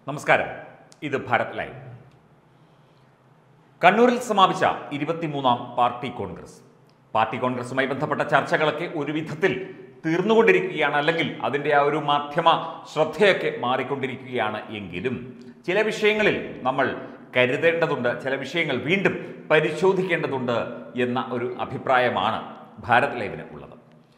നമസ്കാരം ഇത് ഭാരത് ലൈവ് കണ്ണൂരിൽ സമാപിച്ച ഇരുപത്തിമൂന്നാം പാർട്ടി കോൺഗ്രസ് പാർട്ടി കോൺഗ്രസുമായി ബന്ധപ്പെട്ട ചർച്ചകളൊക്കെ ഒരു വിധത്തിൽ തീർന്നുകൊണ്ടിരിക്കുകയാണ് അല്ലെങ്കിൽ അതിൻ്റെ ആ ഒരു മാധ്യമ ശ്രദ്ധയൊക്കെ മാറിക്കൊണ്ടിരിക്കുകയാണ് എങ്കിലും ചില വിഷയങ്ങളിൽ നമ്മൾ കരുതേണ്ടതുണ്ട് ചില വിഷയങ്ങൾ വീണ്ടും പരിശോധിക്കേണ്ടതുണ്ട് എന്ന ഒരു അഭിപ്രായമാണ് ഭാരത് ലൈവിന് ഉള്ളത്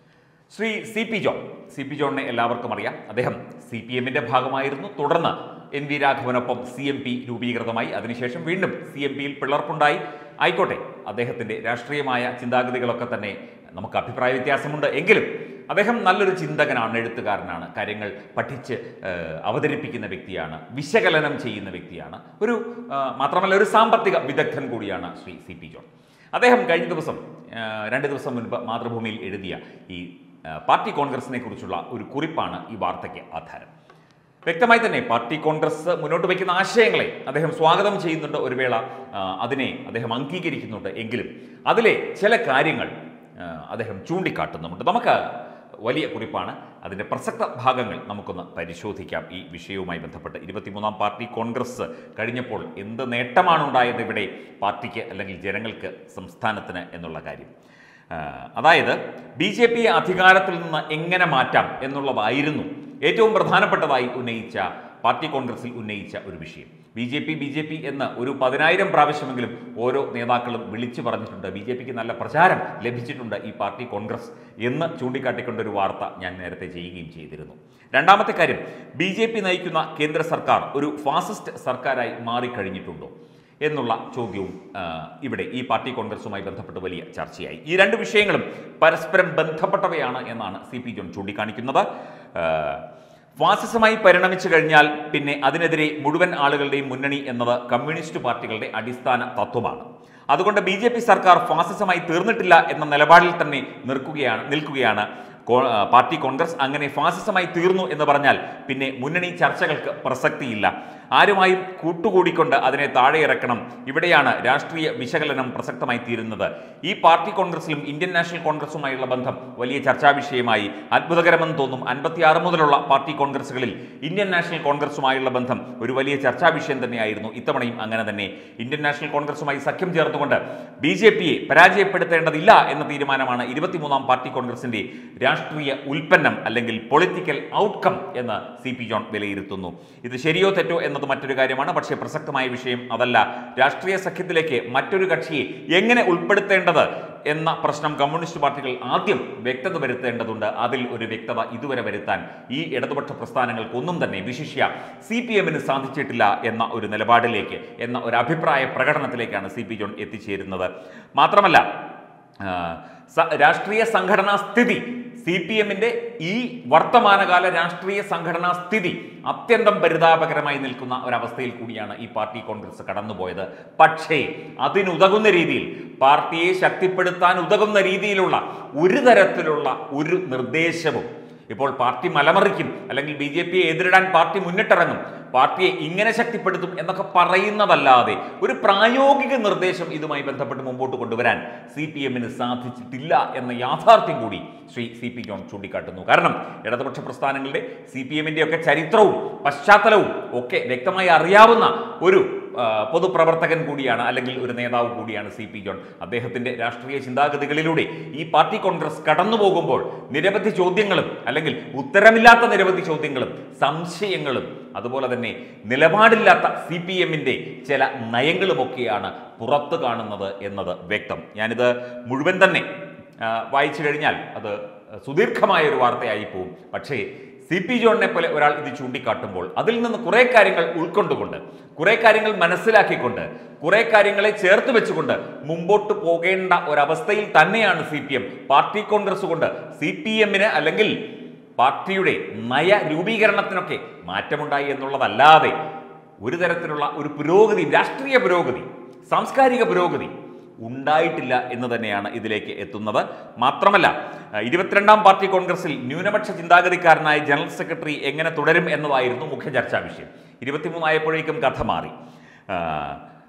Shri C P John C P ജോണിനെ എല്ലാവർക്കും അറിയാം അദ്ദേഹം സി പി എമ്മിന്റെ ഭാഗമായിരുന്നു തുടർന്ന് എൻ വി രാഘവനൊപ്പം സി എം പി രൂപീകൃതമായി അതിനുശേഷം വീണ്ടും സി എം പിയിൽ പിളർപ്പുണ്ടായി ആയിക്കോട്ടെ അദ്ദേഹത്തിന്റെ രാഷ്ട്രീയമായ ചിന്താഗതികളൊക്കെ തന്നെ നമുക്ക് അഭിപ്രായ വ്യത്യാസമുണ്ട് എങ്കിലും അദ്ദേഹം നല്ലൊരു ചിന്തകനാണ് എഴുത്തുകാരനാണ് കാര്യങ്ങൾ പഠിച്ച് ഏഹ്, അവതരിപ്പിക്കുന്ന വ്യക്തിയാണ് വിശകലനം ചെയ്യുന്ന വ്യക്തിയാണ് ഒരു ആ, മാത്രമല്ല ഒരു സാമ്പത്തിക വിദഗ്ധൻ കൂടിയാണ് ശ്രീ സി പി ജോൺ അദ്ദേഹം കഴിഞ്ഞ ദിവസം ആ, രണ്ട് ദിവസം മുൻപ് മാതൃഭൂമിയിൽ എഴുതിയ ഈ ആ, പാർട്ടി കോൺഗ്രസിനെ കുറിച്ചുള്ള ഒരു കുറിപ്പാണ് ഈ വാർത്തയ്ക്ക് ആധാരം വ്യക്തമായി തന്നെ പാർട്ടി കോൺഗ്രസ് മുന്നോട്ട് വയ്ക്കുന്ന ആശയങ്ങളെ അദ്ദേഹം സ്വാഗതം ചെയ്യുന്നുണ്ട് ഒരു വേള ആ, അതിനെ അദ്ദേഹം അംഗീകരിക്കുന്നുണ്ട് എങ്കിലും അതിലെ ചില കാര്യങ്ങൾ ആ, അദ്ദേഹം ചൂണ്ടിക്കാട്ടുന്നുമുണ്ട് നമുക്ക് വലിയ കുറിപ്പാണ് അതിൻ്റെ പ്രസക്ത ഭാഗങ്ങൾ നമുക്കൊന്ന് പരിശോധിക്കാം ഈ വിഷയവുമായി ബന്ധപ്പെട്ട് ഇരുപത്തിമൂന്നാം പാർട്ടി കോൺഗ്രസ് കഴിഞ്ഞപ്പോൾ എന്ത് നേട്ടമാണ് ഉണ്ടായത് ഇവിടെ പാർട്ടിക്ക് അല്ലെങ്കിൽ ജനങ്ങൾക്ക് സംസ്ഥാനത്തിന് എന്നുള്ള കാര്യം ആ, അതായത് ബി ജെ പിയെ അധികാരത്തിൽ നിന്ന് എങ്ങനെ മാറ്റാം എന്നുള്ളതായിരുന്നു ഏറ്റവും പ്രധാനപ്പെട്ടതായി ഉന്നയിച്ച പാർട്ടി കോൺഗ്രസിൽ ഉന്നയിച്ച ഒരു വിഷയം B J P B J P എന്ന് ഒരു പതിനായിരം പ്രാവശ്യമെങ്കിലും ഓരോ നേതാക്കളും വിളിച്ചു പറഞ്ഞിട്ടുണ്ട് ബി ജെ പിക്ക് നല്ല പ്രചാരം ലഭിച്ചിട്ടുണ്ട് ഈ പാർട്ടി കോൺഗ്രസ് എന്ന് ചൂണ്ടിക്കാട്ടിക്കൊണ്ട ഒരു വാർത്ത ഞാൻ നേരത്തെ ചെയ്യുകയും ചെയ്തിരുന്നു രണ്ടാമത്തെ കാര്യം ബി ജെ പി നയിക്കുന്ന കേന്ദ്ര സർക്കാർ ഒരു ഫാസിസ്റ്റ് സർക്കാരായി മാറിക്കഴിഞ്ഞിട്ടുണ്ടോ എന്നുള്ള ചോദ്യവും ആ, ഇവിടെ ഈ പാർട്ടി കോൺഗ്രസുമായി ബന്ധപ്പെട്ട് വലിയ ചർച്ചയായി ഈ രണ്ട് വിഷയങ്ങളും പരസ്പരം ബന്ധപ്പെട്ടവയാണ് എന്നാണ് സി പി ജോൺ ചൂണ്ടിക്കാണിക്കുന്നത് ആ, ഫാസിസമായി പരിണമിച്ചു കഴിഞ്ഞാൽ പിന്നെ അതിനെതിരെ മുഴുവൻ ആളുകളുടെയും മുന്നണി എന്നത് കമ്മ്യൂണിസ്റ്റ് പാർട്ടികളുടെ അടിസ്ഥാന തത്വമാണ് അതുകൊണ്ട് ബി ജെ പി സർക്കാർ ഫാസിസമായി തീർന്നിട്ടില്ല എന്ന നിലപാടിൽ തന്നെ നിൽക്കുകയാണ് നിൽക്കുകയാണ് കോ- ആ, പാർട്ടി കോൺഗ്രസ് അങ്ങനെ ഫാസിസമായി തീർന്നു എന്ന് പറഞ്ഞാൽ പിന്നെ മുന്നണി ചർച്ചകൾക്ക് പ്രസക്തിയില്ല ആരുമായും കൂട്ടുകൂടിക്കൊണ്ട് അതിനെ താഴെ ഇറക്കണം ഇവിടെയാണ് രാഷ്ട്രീയ വിശകലനം പ്രസക്തമായി തീരുന്നത് ഈ പാർട്ടി കോൺഗ്രസിലും ഇന്ത്യൻ നാഷണൽ കോൺഗ്രസുമായുള്ള ബന്ധം വലിയ ചർച്ചാ വിഷയമായി അത്ഭുതകരമെന്ന് തോന്നും അൻപത്തിയാറ് മുതലുള്ള പാർട്ടി കോൺഗ്രസുകളിൽ ഇന്ത്യൻ നാഷണൽ കോൺഗ്രസുമായുള്ള ബന്ധം ഒരു വലിയ ചർച്ചാ വിഷയം തന്നെയായിരുന്നു ഇത്തവണയും അങ്ങനെ തന്നെ ഇന്ത്യൻ നാഷണൽ കോൺഗ്രസുമായി സഖ്യം ചേർത്തുകൊണ്ട് ബി ജെ പിയെ പരാജയപ്പെടുത്തേണ്ടതില്ല എന്ന തീരുമാനമാണ് ഇരുപത്തിമൂന്നാം പാർട്ടി കോൺഗ്രസിന്റെ രാഷ്ട്രീയ ഉൽപ്പന്നം അല്ലെങ്കിൽ പൊളിറ്റിക്കൽ ഔട്ട്കം എന്ന് സി പി ജോൺ വിലയിരുത്തുന്നു ഇത് ശരിയോ തെറ്റോ എന്നത് മറ്റൊരു കാര്യമാണ് പക്ഷേ പ്രസക്തമായ വിഷയം അതല്ല രാഷ്ട്രീയ സഖ്യത്തിലേക്ക് മറ്റൊരു കക്ഷിയെ എങ്ങനെ ഉൾപ്പെടുത്തേണ്ടത് എന്ന പ്രശ്നം കമ്മ്യൂണിസ്റ്റ് പാർട്ടികൾ ആദ്യം വ്യക്തത വരുത്തേണ്ടതുണ്ട് അതിൽ ഒരു വ്യക്തത ഇതുവരെ വരുത്താൻ ഈ ഇടതുപക്ഷ പ്രസ്ഥാനങ്ങൾക്കൊന്നും തന്നെ വിശിഷ്യ സി പി എമ്മിന് സാധിച്ചിട്ടില്ല എന്ന ഒരു നിലപാടിലേക്ക് എന്ന ഒരു അഭിപ്രായ പ്രകടനത്തിലേക്കാണ് സി പി ജോൺ എത്തിച്ചേരുന്നത് മാത്രമല്ല ആ, സ- രാഷ്ട്രീയ സംഘടനാ സ്ഥിതി സി പി എമ്മിന്റെ ഈ വർത്തമാനകാല രാഷ്ട്രീയ സംഘടനാ സ്ഥിതി അത്യന്തം പരിതാപകരമായി നിൽക്കുന്ന ഒരവസ്ഥയിൽ കൂടിയാണ് ഈ പാർട്ടി കോൺഗ്രസ് കടന്നുപോയത് പക്ഷേ അതിനുതകുന്ന രീതിയിൽ പാർട്ടിയെ ശക്തിപ്പെടുത്താൻ ഉതകുന്ന രീതിയിലുള്ള ഒരു തരത്തിലുള്ള ഒരു നിർദ്ദേശവും ഇപ്പോൾ പാർട്ടി മലമറിക്കും അല്ലെങ്കിൽ ബി ജെ പിയെ എതിരിടാൻ പാർട്ടി മുന്നിട്ടിറങ്ങും പാർട്ടിയെ ഇങ്ങനെ ശക്തിപ്പെടുത്തും എന്നൊക്കെ പറയുന്നതല്ലാതെ ഒരു പ്രായോഗിക നിർദ്ദേശം ഇതുമായി ബന്ധപ്പെട്ട് മുമ്പോട്ട് കൊണ്ടുവരാൻ സി പി എമ്മിന് സാധിച്ചിട്ടില്ല എന്ന യാഥാർത്ഥ്യം കൂടി ശ്രീ സി പി ജോൺ ചൂണ്ടിക്കാട്ടുന്നു കാരണം ഇടതുപക്ഷ പ്രസ്ഥാനങ്ങളുടെ സി പി എമ്മിൻ്റെ ഒക്കെ ചരിത്രവും പശ്ചാത്തലവും ഒക്കെ വ്യക്തമായി അറിയാവുന്ന ഒരു ആ, പൊതുപ്രവർത്തകൻ കൂടിയാണ് അല്ലെങ്കിൽ ഒരു നേതാവ് കൂടിയാണ് സി പി ജോൺ അദ്ദേഹത്തിന്റെ രാഷ്ട്രീയ ചിന്താഗതികളിലൂടെ ഈ പാർട്ടി കോൺഗ്രസ് കടന്നു പോകുമ്പോൾ നിരവധി ചോദ്യങ്ങളും അല്ലെങ്കിൽ ഉത്തരമില്ലാത്ത നിരവധി ചോദ്യങ്ങളും സംശയങ്ങളും അതുപോലെ തന്നെ നിലപാടില്ലാത്ത സി പി എമ്മിൻ്റെ ചില നയങ്ങളുമൊക്കെയാണ് പുറത്തു കാണുന്നത് എന്നത് വ്യക്തം ഞാനിത് മുഴുവൻ തന്നെ ആ, വായിച്ചു കഴിഞ്ഞാൽ അത് സുദീർഘമായ ഒരു വാർത്തയായി പോവും പക്ഷേ സി പി ജോണിനെ പോലെ ഒരാൾ ഇത് ചൂണ്ടിക്കാട്ടുമ്പോൾ അതിൽ നിന്ന് കുറേ കാര്യങ്ങൾ ഉൾക്കൊണ്ടുകൊണ്ട് കുറേ കാര്യങ്ങൾ മനസ്സിലാക്കിക്കൊണ്ട് കുറേ കാര്യങ്ങളെ ചേർത്ത് വെച്ചുകൊണ്ട് മുമ്പോട്ട് പോകേണ്ട ഒരവസ്ഥയിൽ തന്നെയാണ് C P M party congress കൊണ്ട് സി പി എമ്മിന് അല്ലെങ്കിൽ പാർട്ടിയുടെ നയ രൂപീകരണത്തിനൊക്കെ മാറ്റമുണ്ടായി എന്നുള്ളതല്ലാതെ ഒരു തരത്തിലുള്ള ഒരു പുരോഗതി രാഷ്ട്രീയ പുരോഗതി സാംസ്കാരിക പുരോഗതി ഉണ്ടായിട്ടില്ല എന്ന് തന്നെയാണ് ഇതിലേക്ക് എത്തുന്നത് മാത്രമല്ല അഹ് ഇരുപത്തിരണ്ടാം പാർട്ടി കോൺഗ്രസിൽ ന്യൂനപക്ഷ ചിന്താഗതിക്കാരനായ ജനറൽ സെക്രട്ടറി എങ്ങനെ തുടരും എന്നതായിരുന്നു മുഖ്യ ചർച്ചാ വിഷയം ഇരുപത്തിമൂന്നായപ്പോഴേക്കും കഥ മാറി ആഹ്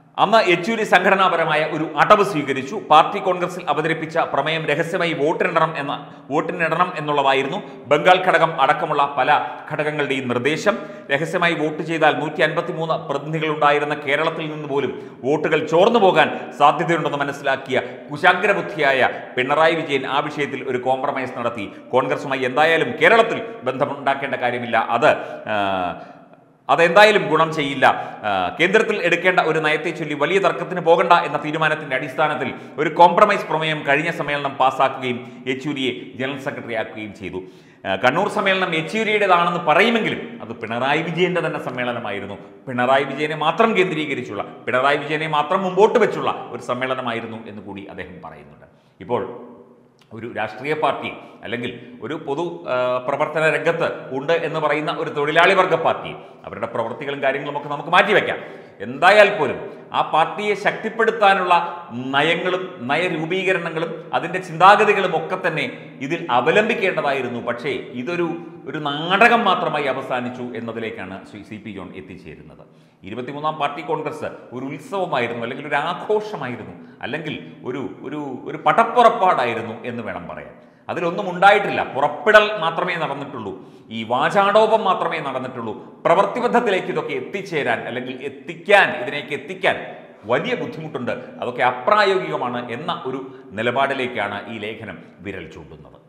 അന്ന് യെച്ചൂരി സംഘടനാപരമായ ഒരു അടവ് സ്വീകരിച്ചു പാർട്ടി കോൺഗ്രസിൽ അവതരിപ്പിച്ച പ്രമേയം രഹസ്യമായി വോട്ടിനിടണം എന്ന വോട്ടിനിടണം എന്നുള്ളതായിരുന്നു ബംഗാൾ ഘടകം അടക്കമുള്ള പല ഘടകങ്ങളുടെയും നിർദ്ദേശം രഹസ്യമായി വോട്ട് ചെയ്താൽ നൂറ്റി അൻപത്തി മൂന്ന് പ്രതിനിധികളുണ്ടായിരുന്ന കേരളത്തിൽ നിന്ന് പോലും വോട്ടുകൾ ചോർന്നു പോകാൻ സാധ്യതയുണ്ടെന്ന് മനസ്സിലാക്കിയ കുശാഗ്രബുദ്ധിയായ പിണറായി വിജയൻ ആ വിഷയത്തിൽ ഒരു കോംപ്രമൈസ് നടത്തി കോൺഗ്രസുമായി എന്തായാലും കേരളത്തിൽ ബന്ധമുണ്ടാക്കേണ്ട കാര്യമില്ല അത് ആ, അതെന്തായാലും ഗുണം ചെയ്യില്ല ആ, കേന്ദ്രത്തിൽ എടുക്കേണ്ട ഒരു നയത്തെ ചൊല്ലി വലിയ തർക്കത്തിന് പോകണ്ട എന്ന തീരുമാനത്തിന്റെ അടിസ്ഥാനത്തിൽ ഒരു കോംപ്രമൈസ് പ്രമേയം കഴിഞ്ഞ സമ്മേളനം പാസ്സാക്കുകയും യെച്ചൂരിയെ ജനറൽ സെക്രട്ടറി ആക്കുകയും ചെയ്തു ആ, കണ്ണൂർ സമ്മേളനം യെച്ചൂരിയുടേതാണെന്ന് പറയുമെങ്കിലും അത് പിണറായി വിജയന്റെ തന്നെ സമ്മേളനമായിരുന്നു പിണറായി വിജയനെ മാത്രം കേന്ദ്രീകരിച്ചുള്ള പിണറായി വിജയനെ മാത്രം മുമ്പോട്ട് വെച്ചുള്ള ഒരു സമ്മേളനമായിരുന്നു എന്ന് കൂടി അദ്ദേഹം പറയുന്നുണ്ട് ഇപ്പോൾ ഒരു രാഷ്ട്രീയ പാർട്ടി അല്ലെങ്കിൽ ഒരു പൊതു ആ, പ്രവർത്തന രംഗത്ത് ഉണ്ട് എന്ന് പറയുന്ന ഒരു തൊഴിലാളി വർഗ പാർട്ടി അവരുടെ പ്രവൃത്തികളും കാര്യങ്ങളും ഒക്കെ നമുക്ക് മാറ്റിവെക്കാം എന്തായാൽ പോലും ആ പാർട്ടിയെ ശക്തിപ്പെടുത്താനുള്ള നയങ്ങളും നയരൂപീകരണങ്ങളും അതിൻ്റെ ചിന്താഗതികളും ഒക്കെ തന്നെ ഇതിൽ അവലംബിക്കേണ്ടതായിരുന്നു പക്ഷേ ഇതൊരു ഒരു നാടകം മാത്രമായി അവസാനിച്ചു എന്നതിലേക്കാണ് ശ്രീ സി പി ജോൺ എത്തിച്ചേരുന്നത് ഇരുപത്തിമൂന്നാം പാർട്ടി കോൺഗ്രസ് ഒരു ഉത്സവമായിരുന്നു അല്ലെങ്കിൽ ഒരു ആഘോഷമായിരുന്നു അല്ലെങ്കിൽ ഒരു ഒരു ഒരു പടപ്പുറപ്പാടായിരുന്നു എന്ന് വേണം പറയാൻ അതിലൊന്നും ഉണ്ടായിട്ടില്ല പുറപ്പെടൽ മാത്രമേ നടന്നിട്ടുള്ളൂ ഈ വാചാടോപം മാത്രമേ നടന്നിട്ടുള്ളൂ പ്രവൃത്തിബദ്ധത്തിലേക്ക് ഇതൊക്കെ എത്തിച്ചേരാൻ അല്ലെങ്കിൽ എത്തിക്കാൻ ഇതിനേക്ക് എത്തിക്കാൻ വലിയ ബുദ്ധിമുട്ടുണ്ട് അതൊക്കെ അപ്രായോഗികമാണ് എന്ന ഒരു നിലപാടിലേക്കാണ് ഈ ലേഖനം വിരൽ ചൂണ്ടുന്നത്